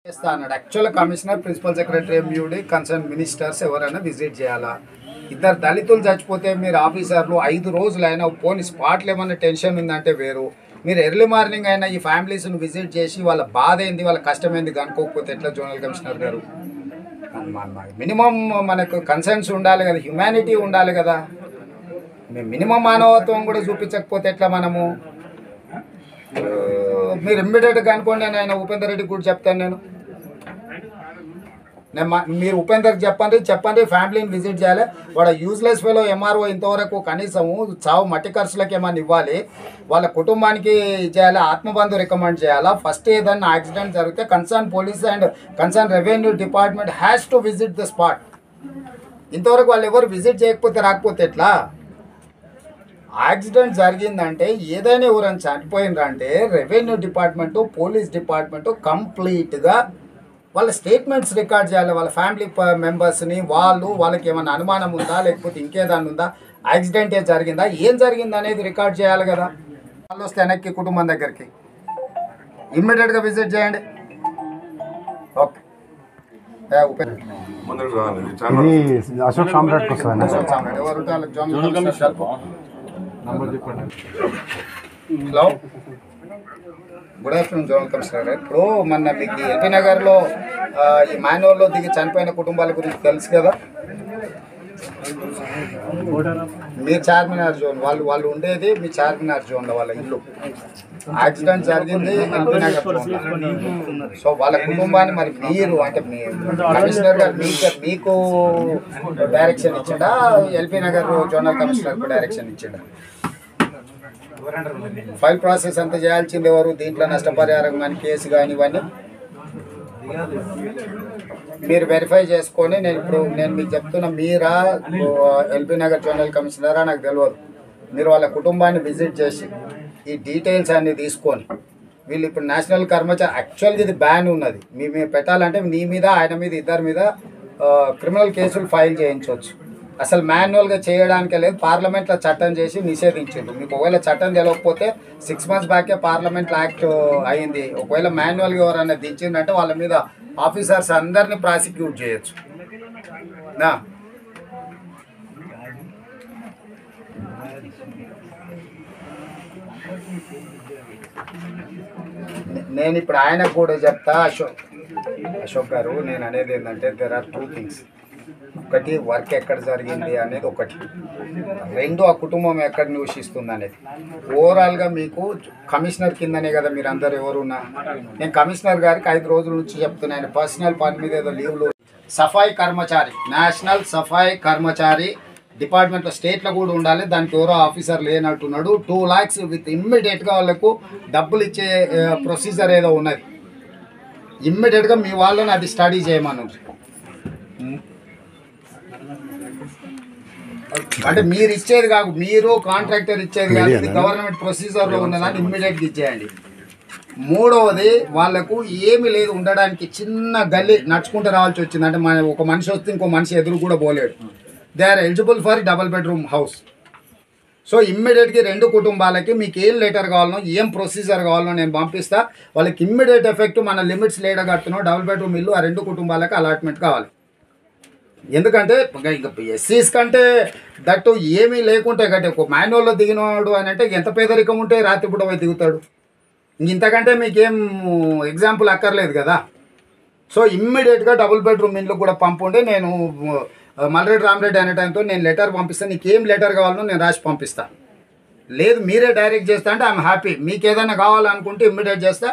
చేస్తా అన్నాడు actual commissioner principal secretary MUD concern ministers ఎవరైనా విజిట్ చేయాలా ఇద్దరు దళితులు చచ్చిపోతే మీరు ఆఫీసర్లు ఐదు రోజులు అయినా పోనీ స్పాట్లు ఏమైనా టెన్షన్ ఉందంటే వేరు మీరు ఎర్లీ మార్నింగ్ అయినా ఈ ఫ్యామిలీస్ని విజిట్ చేసి వాళ్ళ బాధ ఏంది వాళ్ళ కష్టం ఏంది కనుక్కోకపోతే ఎట్లా జోనల్ కమిషనర్ గారు మినిమం మనకు కన్సర్న్స్ ఉండాలి కదా హ్యుమానిటీ ఉండాలి కదా మినిమం మానవత్వం కూడా చూపించకపోతే ఎట్లా మనము ఆ, మీరు ఇమ్మీడియట్గా అనుకోండి నేను ఆయన ఉపేందర్ రెడ్డికి కూడా చెప్తాను నేను నేను మా- మీరు ఉపేందర్కి చెప్పండి చెప్పండి ఫ్యామిలీని విజిట్ చేయాలి వాడు యూజ్లెస్ ఫెలో ఎంఆర్ఓ ఇంతవరకు కనీసము చావు మట్టి ఖర్చులకు ఏమన్నా ఇవ్వాలి వాళ్ళ కుటుంబానికి చేయాలి ఆత్మబంధు రికమెండ్ చేయాలా ఫస్ట్ ఏదన్నా యాక్సిడెంట్ జరిగితే concern police and concern revenue department has to visit the spot ఇంతవరకు వాళ్ళు ఎవరు విజిట్ చేయకపోతే రాకపోతే ఎట్లా యాక్సిడెంట్ జరిగిందంటే ఏదైనా ఎవరైనా చనిపోయిందంటే రెవెన్యూ డిపార్ట్మెంట్ పోలీస్ డిపార్ట్మెంట్ కంప్లీట్గా వాళ్ళ స్టేట్మెంట్స్ రికార్డ్ చేయాలి వాళ్ళ ఫ్యామిలీ మెంబర్స్ని వాళ్ళు వాళ్ళకి ఏమైనా అనుమానం ఉందా లేకపోతే ఇంకేదన్నా ఉందా యాక్సిడెంట్ ఏ జరిగిందా ఏం జరిగింది అనేది రికార్డ్ చేయాలి కదా వాళ్ళు వస్తే వెనక్కి కుటుంబం దగ్గరికి ఇమ్మీడియట్గా విజిట్ చేయండి ఓకే ఏ, ఉపేంద్ర. ముందుకు రావాలి ఇది చాలా ఇది అశోక్ సామ్రాట్కి వస్తుంది అశోక్ సామ్రాట్. ఎవరు ఉంటే వాళ్ళకి జోనల్ కమిషనర్ కలుపు. Hello good afternoon zonal commissioner గారు. ఇప్పుడు మొన్న మీకు ఎల్బీ నగర్లో ఆ, ఈ మాన్యువల్లో దిగి చనిపోయిన కుటుంబాల గురించి తెలుసు కదా మీ చార్మినార్ జోన్ వాళ్ళు వాళ్ళు ఉండేది మీ చార్మినార్ జోన్లో వాళ్ళ ఇల్లు యాక్సిడెంట్ జరిగింది ఎల్బీ నగర్ జోన్లో సో వాళ్ళ కుటుంబాన్ని మరి మీరు అంటే మీ కమిషనర్ గారు మీకు మీకు డైరెక్షన్ ఇచ్చిండా LB Nagar zonal commissioner direction ఇచ్చిండా ఫైల్ ప్రాసెస్ అంతా చేయాల్సింది ఎవరు దీంట్లో నష్టపరిహారం కానీ కేసు కానీ ఇవన్నీ మీరు వెరిఫై చేసుకొని నేను ఇప్పుడు నేను మీకు చెప్తున్నా మీరా ఎల్బీ నగర్ జోనల్ కమిషనరా నాకు తెలియదు మీరు వాళ్ళ కుటుంబాన్ని విజిట్ చేసి ఈ డీటెయిల్స్ అన్ని తీసుకొని వీళ్ళు ఇప్పుడు నేషనల్ కర్మచారి యాక్చువల్గా ఇది బ్యాన్ ఉన్నది మీ మీద పెట్టాలంటే నీ మీద ఆయన మీద ఇద్దరి మీద క్రిమినల్ కేసులు ఫైల్ చేయించవచ్చు అసలు మాన్యువల్గా చేయడానికే లేదు పార్లమెంట్లో చట్టం చేసి నిషేధించిండు మీకు ఒకవేళ చట్టం తెలియకపోతే సిక్స్ మంత్స్ బ్యాకే పార్లమెంట్లో యాక్ట్ అయింది ఒకవేళ మాన్యువల్గా ఎవరైనా దించిందంటే వాళ్ళ మీద ఆఫీసర్స్ అందరినీ ప్రాసిక్యూట్ చేయొచ్చు నా నే- నేను ఇప్పుడు ఆయనకు కూడా చెప్తా అశోక్ అశోక్ గారు నేను అనేది ఏంటంటే దెర్ ఆర్ టూ థింగ్స్ ఒకటి వర్క్ ఎక్కడ జరిగింది అనేది ఒకటి రెండు ఆ కుటుంబం ఎక్కడ నివసిస్తుంది అనేది ఓవరాల్గా మీకు కమిషనర్ కిందనే కదా మీరు అందరు ఎవరున్నా నేను కమిషనర్ గారికి ఐదు రోజుల నుంచి చెప్తున్నాను పర్సనల్ పని మీద ఏదో లీవ్లు సఫాయి కర్మచారి నేషనల్ సఫాయి కర్మచారి డిపార్ట్మెంట్లో స్టేట్లో కూడా ఉండాలి దానికి ఎవరో ఆఫీసర్ లేనట్టున్నాడు టూ ల్యాక్స్ విత్ ఇమ్మీడియట్గా వాళ్ళకు డబ్బులు ఇచ్చే ప్రొసీజర్ ఏదో ఉన్నది ఇమ్మీడియట్గా మీ వాళ్ళని అది స్టడీ చేయమను అంటే మీరు ఇచ్చేది కాదు మీరు కాంట్రాక్టర్ ఇచ్చేది కాదు ఇది గవర్నమెంట్ ప్రొసీజర్లో ఉన్నదాన్ని ఇమ్మీడియట్గా ఇచ్చేయండి మూడవది వాళ్ళకు ఏమీ లేదు ఉండడానికి చిన్న గల్లీ నడుచుకుంటూ రావాల్సి వచ్చింది అంటే మన ఒక మనిషి వస్తే ఇంకో మనిషి ఎదురు కూడా పోలేడు they are eligible for double bedroom house so ఇమ్మీడియట్గా రెండు కుటుంబాలకి మీకు ఏం లెటర్ కావాలనో ఏం ప్రొసీజర్ కావాలనో నేను పంపిస్తా వాళ్ళకి ఇమ్మీడియట్ ఎఫెక్ట్ మన లిమిట్స్ లేడ కడుతున్నాం డబుల్ బెడ్రూమ్ ఇల్లు ఆ రెండు కుటుంబాలకి అలాట్మెంట్ కావాలి ఎందుకంటే ఎస్సీస్ కంటే దట్టు ఏమీ లేకుంటే కంటే ఒక మాన్యువల్లో దిగినవాడు అని అంటే ఎంత పేదరికం ఉంటే రాత్రి పూట పోయి దిగుతాడు ఇంతకంటే మీకేం ఎగ్జాంపుల్ అక్కర్లేదు కదా సో ఇమ్మీడియట్గా డబుల్ బెడ్రూమ్ ఇండ్లు కూడా పంపుండే నేను ఆ, మల్రెడ్డి రామరెడ్డి అనే టైంతో నేను లెటర్ పంపిస్తాను నీకు ఏం లెటర్ కావాలనో నేను రాసి పంపిస్తా లేదు మీరే డైరెక్ట్ చేస్తా అంటే ఐఎమ్ హ్యాపీ మీకు ఏదైనా కావాలనుకుంటే ఇమ్మీడియట్ చేస్తా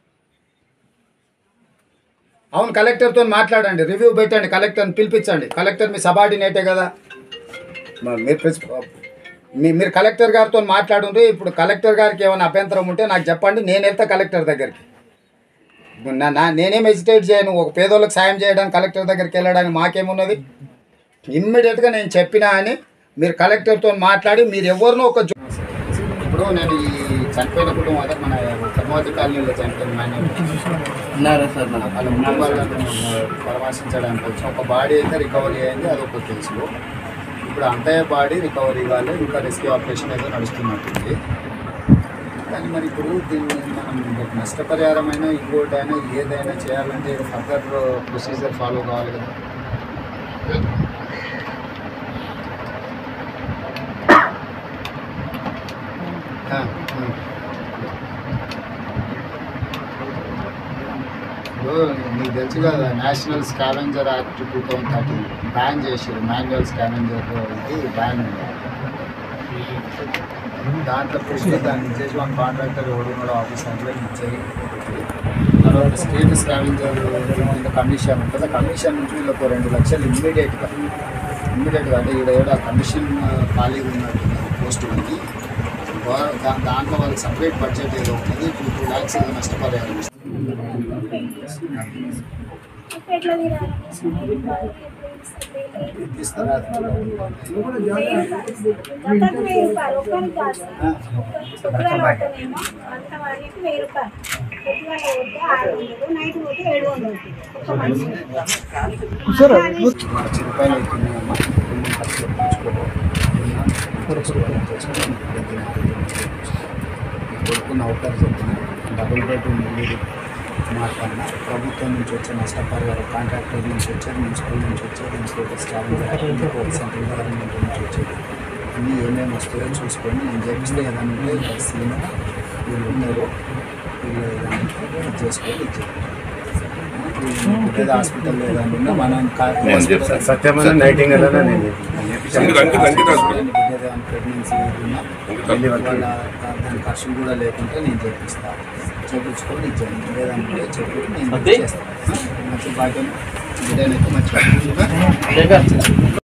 అవును కలెక్టర్తో మాట్లాడండి రివ్యూ పెట్టండి కలెక్టర్ని పిలిపించండి కలెక్టర్ మీ సబార్డినేటే కదా మ- మీరు ప్రిన్సిప- మీ మీరు కలెక్టర్ గారితో మాట్లాడుంటే ఇప్పుడు కలెక్టర్ గారికి ఏమైనా అభ్యంతరం ఉంటే నాకు చెప్పండి నేను వెళ్తా కలెక్టర్ దగ్గరికి నా నా- నేనేం హెజిటేట్ చేయను ఒక పేదోళ్ళకి సాయం చేయడానికి కలెక్టర్ దగ్గరికి వెళ్ళడానికి మాకేమున్నది ఇమ్మీడియట్గా నేను చెప్పినా అని మీరు కలెక్టర్తో మాట్లాడి మీరు ఎవరినో ఒక జో- ఇప్పుడు నేను ఈ చనిపోయిన కుటుంబం అదే మన పద్మావతి కాలనీలో చనిపోయిన మన ఉన్నారా సార్ మన వాళ్ళ కుటుంబాలను పరామర్శించడానికి వచ్చి ఒక బాడీ అయితే రికవరీ అయింది అదొక కేసు ఇప్పుడు అంతయ్య బాడీ రికవరీ కాలే ఇంకా రెస్క్యూ ఆపరేషన్ ఏదో నడుస్తున్నట్టుంది కానీ మరి ఇప్పుడు దీన్ని మనం నష్టపరిహారమైన ఇంకోటి అయినా ఏదైనా చేయాలంటే ఫర్దర్ ప్రొసీజర్ ఫాలో కావాలి కదా ఆ, ఆ. ఇప్పుడు మీకు తెలుసు కదా national scavenger act two thousand thirteen ban చేసారు మాన్యువల్ స్కావెంజర్ ఇది బ్యాన్ ఉంది దాంట్లో పెట్టి దాన్ని ఇచ్చేసి మన కాంట్రాక్టర్ ఎవడు కూడా ఆఫీసర్లో ఇచ్చేయి తర్వాత స్టేట్ స్కావెంజర్ కింద కమిషన్ ఉంటుంది కమిషన్ నుంచి వీళ్ళకి రెండు లక్షలు ఇమ్మీడియట్గా ఇమ్మీడియట్గా అంటే ఇక్కడ ఏదో కమిషన్ ఖాళీగా ఉన్నట్టు పోస్ట్ ఉంది వా- దా- దాంట్లో వాళ్ళకి సపరేట్ బడ్జెట్ ఏదో ఉంటుంది టూ టూ ల్యాక్స్ ఏదో నష్టపరిహారం ఇస్తారు. ఎట్లా తినాలి ఇస్తారా గంటకు వెయ్యి రూపాయలు ఒక్కరికి కాదు సార్. పొద్దుగాల పోతేనేమో అంత వారికి వెయ్యి రూపాయలు పొద్దుగాల పోతే ఆరు వందలు నైట్ పోతే ఏడు వందలు ఒక్క మనిషి లక్ష రూపాయలు అవుతున్నాయమ్మా ఖర్చులు కొడుకు నౌకర్ చెప్పిన డబుల్ బెడ్రూమ్ ఇల్లు మాట్లాడిన ప్రభుత్వం నుంచి వచ్చే నష్టపరిహారం కాంట్రాక్టర్ నుంచి వచ్చారు మున్సిపల్ నుంచి వచ్చారు మున్సిపల్ స్టాఫ్ సెంట్రల్ గవర్నమెంట్ నుంచి వచ్చేది అన్నీ ఏమేమి వస్తాయో చూసుకొని నేను చేపిస్తే ఏదైనా ఉంటే ఇక్కడ సీన్ వీళ్ళు ఉన్నారు వీళ్ళు ఏదైనా ఉంటే ఇది చేసుకొని ఇచ్చేది లేదా హాస్పిటల్ ఏదైనా ఉన్నా మనం నేను చెప్తాను. సత్యమైన నైటింగ్ నేను అంకిత, అంకిత, అంకిత హాస్పిటల్. ప్రెగ్నెన్సీ ఉన్నా వాళ్ళ దాని ఖర్చులు కూడా లేకుంటే నేను చేపిస్తాను చేపించుకొని ఇచ్చాను లేదంటే చెప్పి నేను చేస్తాను మంచి బాధ్యత బిడ్డనైతే మంచి